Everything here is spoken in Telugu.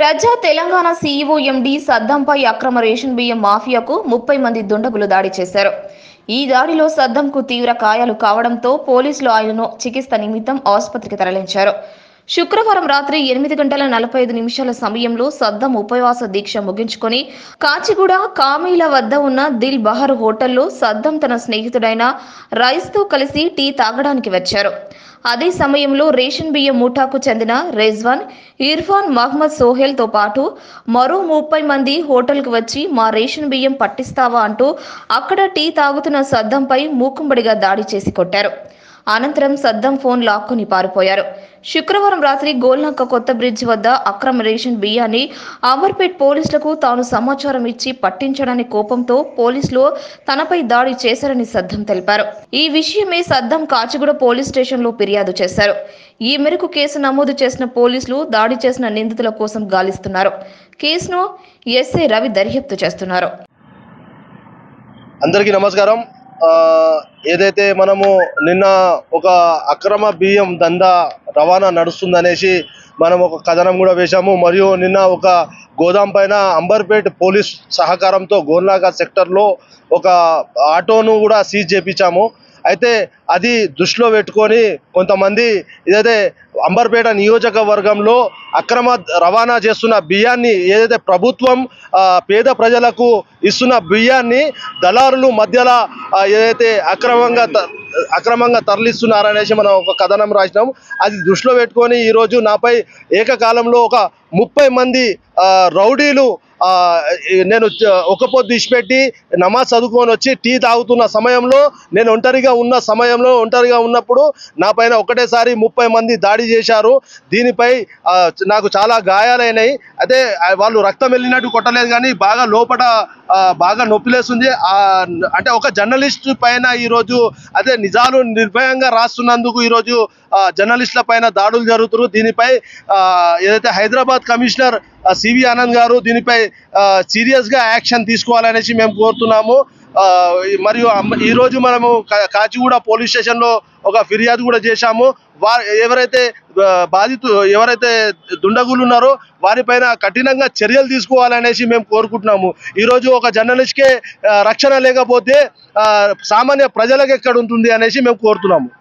ప్రజా తెలంగాణ సీఈఓ ఎండి సద్దంపై అక్రమ రేషన్ బియ్యం మాఫియాకు ముప్పై మంది దుండగులు దాడి చేశారు ఈ దాడిలో సద్దంకు తీవ్ర గాయాలు కావడంతో పోలీసులు ఆయనను చికిత్స నిమిత్తం ఆసుపత్రికి తరలించారు శుక్రవారం రాత్రి ఎనిమిది గంటల నలభై ఐదు నిమిషాల సమయంలో సద్దం ఉపవాస దీక్ష ముగించుకొని కాచిగూడ కామీల వద్ద ఉన్న దిల్ బహర్ హోటల్లో సద్దం తన స్నేహితుడైన రైస్తో కలిసి టీ తాగడానికి వచ్చారు అదే సమయంలో రేషన్ బియ్యం ముఠాకు చెందిన రెజ్వాన్ ఇర్ఫాన్ మహ్మద్ సోహెల్తో పాటు మరో ముప్పై మంది హోటల్కు వచ్చి మా రేషన్ బియ్యం పట్టిస్తావా అంటూ అక్కడ టీ తాగుతున్న సద్దంపై మూకుంబడిగా దాడి చేసి కొట్టారు అనంతరం సద్దం ఫోన్ లాక్కుని పారిపోయారు శుక్రవారం రాత్రి గోల్నక్క కొత్త బ్రిడ్జ్ వద్ద అక్రమ రేషన్ బియ్యాన్ని అమర్పేట్ పోలీసులకు తాను సమాచారం ఇచ్చి పట్టించడానికి కోపంతో పోలీసులు తనపై దాడి చేశారని సద్దం తెలిపారు ఈ విషయమే సద్దం కాచిగూడ పోలీస్ స్టేషన్లో ఫిర్యాదు చేశారు ఈ మేరకు కేసు నమోదు చేసిన పోలీసులు దాడి చేసిన నిందితుల కోసం గాలిస్తున్నారు కేసును ఎస్ఐ రవి దర్యాప్తు చేస్తున్నారు అందరికీ నమస్కారం ఆ, ఏదైతే మనము నిన్న ఒక అక్రమ బియ్యం దందా రవాణా నడుస్తుందనేసి మనం ఒక కథనం కూడా వేశాము మరియు నిన్న ఒక గోదాం పైన అంబర్పేట్ పోలీస్ సహకారంతో గోర్నాగా సెక్టర్లో ఒక ఆటోను కూడా సీజ్ చేపించాము అయితే అది దృష్టిలో పెట్టుకొని కొంతమంది ఏదైతే అంబర్పేట నియోజకవర్గంలో అక్రమ రవాణా చేస్తున్న బియ్యాన్ని ఏదైతే ప్రభుత్వం ఆ, పేద ప్రజలకు ఇస్తున్న బియ్యాన్ని దళారులు మధ్యలో ఆ, ఏదైతే అక్రమంగా త- అక్రమంగా తరలిస్తున్నారనేసి మనం ఒక కథనం రాసినాం అది దృష్టిలో పెట్టుకొని ఈరోజు నాపై ఏకకాలంలో ఒక ముప్పై మంది ఆ, రౌడీలు ఆ, ఈ- నేను చ- ఒక పొద్దు ఇచ్చిపెట్టి నమాజ్ చదువుకొని వచ్చి టీ తాగుతున్న సమయంలో నేను ఒంటరిగా ఉన్న సమయంలో ఒంటరిగా ఉన్నప్పుడు నా పైన ఒకటేసారి ముప్పై మంది దాడి చేశారు దీనిపై ఆ, నాకు చాలా గాయాలైనాయి అయితే ఆ, వాళ్ళు రక్తం వెళ్ళినట్టు కొట్టలేదు కానీ బాగా లోపల ఆ, బాగా నొప్పిలేస్తుంది ఆ, అంటే ఒక జర్నలిస్ట్ పైన ఈరోజు అదే నిజాలు నిర్భయంగా రాస్తున్నందుకు ఈరోజు ఆ, జర్నలిస్టుల పైన దాడులు జరుగుతున్నారు దీనిపై ఆ, ఏదైతే హైదరాబాద్ కమిషనర్ ఆ, సివి ఆనంద్ గారు దీనిపై ఆ, సీరియస్ గా యాక్షన్ తీసుకోవాలనేసి మేము కోరుతున్నాము ఆ, ఈ- మరియు అమ్మ- ఈ రోజు మనము కా- కాచిగూడ పోలీస్ స్టేషన్ లో ఒక ఫిర్యాదు కూడా చేశాము వారు ఎవరైతే ఆ, బాధితు ఎవరైతే దుండగులు ఉన్నారో వారిపైన కఠినంగా చర్యలు తీసుకోవాలనేసి మేము కోరుకుంటున్నాము ఈ రోజు ఒక జర్నలిస్ట్కే ఆ, రక్షణ లేకపోతే ఆ, సామాన్య ప్రజలకు ఎక్కడ ఉంటుంది అనేసి మేము కోరుతున్నాము